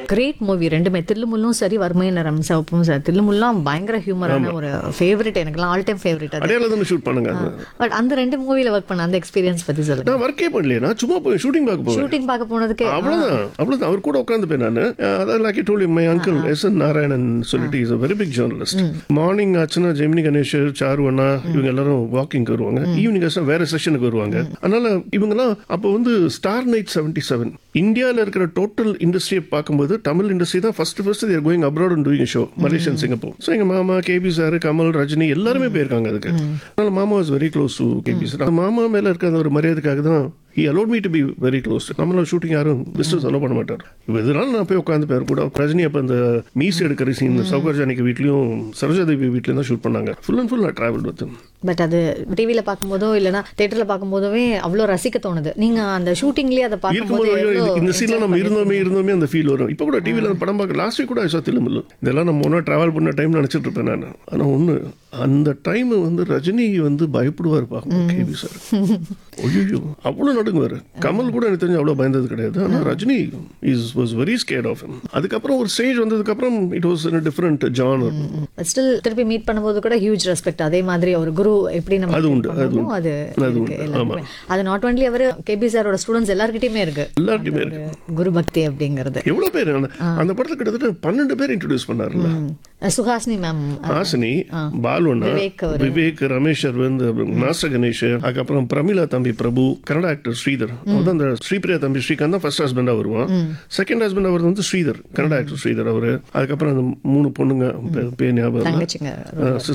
Great movie ரெண்டுமே தில்லுமுல்லும் சரி வறுமை நிறம் சிவப்பும் சரி தில்லுமுல்லாம் பயங்கர ஹியூமரான ஒரு ஃபேவரட் எனக்குலாம் ஆல் டைம் ஃபேவரட் அது அடையாளம் தானே ஷூட் பண்ணுங்க அது. பட் அந்த ரெண்டு மூவில ஒர்க் பண்ண அந்த எக்ஸ்பீரியன்ஸ் பத்தி சொல்லுங்க நான் ஒர்க்கே பண்ணலையே நான் சும்மா போய் ஷூட்டிங் பார்க்க போவேன் ஷூட்டிங் பார்க்க போனதுக்கு அவ்வளவுதான் அவ்வளவுதான் அவர் கூட உட்காந்துப்பேன் நான் அதான் லாக்கி டோலி my uncle S N Narayanan சொல்லிட்டு is a very big journalist morning ஆச்சுன்னா ஜெமினி கணேஷ் சாரு அண்ணா இவங்க எல்லாரும் வாக்கிங் வருவாங்க ஈவினிங் ஆச்சுன்னா வேற செஷனுக்கு வருவாங்க அதனால இவங்கெல்லாம் அப்போ வந்து ஸ்டார் நைட் செவன்டி செவன் இந்தியாவில் இருக்கிற டோட்டல் இண்டஸ்ட்ரியை பார்க்கும்போது தமிழ் இண்டஸ்ட்ரி தான் first first there going abroad and doing show Malaysian Singapore so எங்க மாமா கேபி சார் கமல் ரஜினி எல்லாருமே போயிருக்காங்க அதுக்கு அதனால மாமா was very close to KB sir அந்த மாமா மேல இருக்க அந்த ஒரு மரியாதைக்காக தான் he allowed me to be very close நம்மள ஷூட்டிங் யாரும் பிஸ்னஸ் அலோ பண்ண மாட்டார் இப்போ இதனால நான் போய் உட்காந்து பேர் கூட ரஜினி அப்போ அந்த மீஸ் எடுக்கிற சீன் சௌகர் ஜானிக்கு வீட்லயும் சரோஜாதேவி வீட்லயும் தான் ஷூட் பண்ணாங்க ஃபுல் அண்ட் ஃபுல் நான் டிராவல் வித் பட் அது டிவில பார்க்கும்போதோ இல்லனா தியேட்டர்ல பார்க்கும்போதோவே அவ்வளோ ரசிக்க தோணுது நீங்க அந்த ஷூட்டிங்லயே அதை பார்க்கும்போது இருக்கும்போது ஐயோ, எவ்வளோ இந்த சீன்ல நம்ம இருந்தோமே இருந்தோமே அந்த ஃபீல் வரும் இப்போ கூட டிவியில் அந்த படம் பார்க்க லாஸ்ட் வீக் கூட ஐசா தில்லுமில்ல இதெல்லாம் நம்ம ஒன்றா டிராவல் பண்ண டைம் நினச்சிட்டு இருப்பேன் நான் ஆனால் ஒன்று அந்த டைம் வந்து ரஜினி வந்து பயப்படுவார் பார்க்கணும் கேபி சார் ஐயோ அவ்வளோ நடுங்குவார் கமல் கூட எனக்கு தெரிஞ்சு அவ்வளோ பயந்தது கிடையாது ஆனால் Rajini is was very scared of அதுக்கப்புறம் ஒரு ஸ்டேஜ் வந்ததுக்கப்புறம் இட் வாஸ் டிஃப்ரெண்ட் ஜான் பட் ஸ்டில் திருப்பி மீட் பண்ணும்போது கூட ஹியூஜ் ரெஸ்பெக்ட் அதே மாதிரி ஒரு குரு எப்படி நம்ம அது treat உண்டு, அது பண்ணணுமோ உண்டு. அது அது இருக்கு உண்டு, எல்லாருக்குமே அது நாட் ஒன்லி அவர் கேபி சாரோட ஸ்டூடெண்ட்ஸ் எல்லார்கிட்டயுமே இருக்கு எல்லார்ட்டையுமே இருக்கு குரு பக்தி அப்படிங்கிறது எவ்வளோ பேர் அந்த- அந்த படத்தில் கிட்டத்தட்ட பன்னெண்டு பேர் இன்ட்ரடியூஸ் பண்ணாருல்ல ம். சுஹாசினி மேம் ஹாசினி பாலுண்ணா விவேக் அவரு. விவேக் ரமேஷ் அரவிந்த் மாஸ்டர் கணேஷ் அதுக்கப்புறம் பிரமிளா தம்பி பிரபு கன்னட ஆக்டர் ஸ்ரீதர் அவர் தான் அந்த ஸ்ரீபிரியா தம்பி ஸ்ரீகாந்த் தான் ஃபர்ஸ்ட் ஹஸ்பண்டா வருவான் செகண்ட் ஹஸ்பண்ட் அவர் வந்து ஸ்ரீதர் கன்னட ஆக்டர் ஸ்ரீதர் அவரு அதுக்கப்புறம் அந்த மூணு பொண்ணுங்க பே- பேர் ஞாபகம் இல்ல. தங்கச்சிங்க அஹ்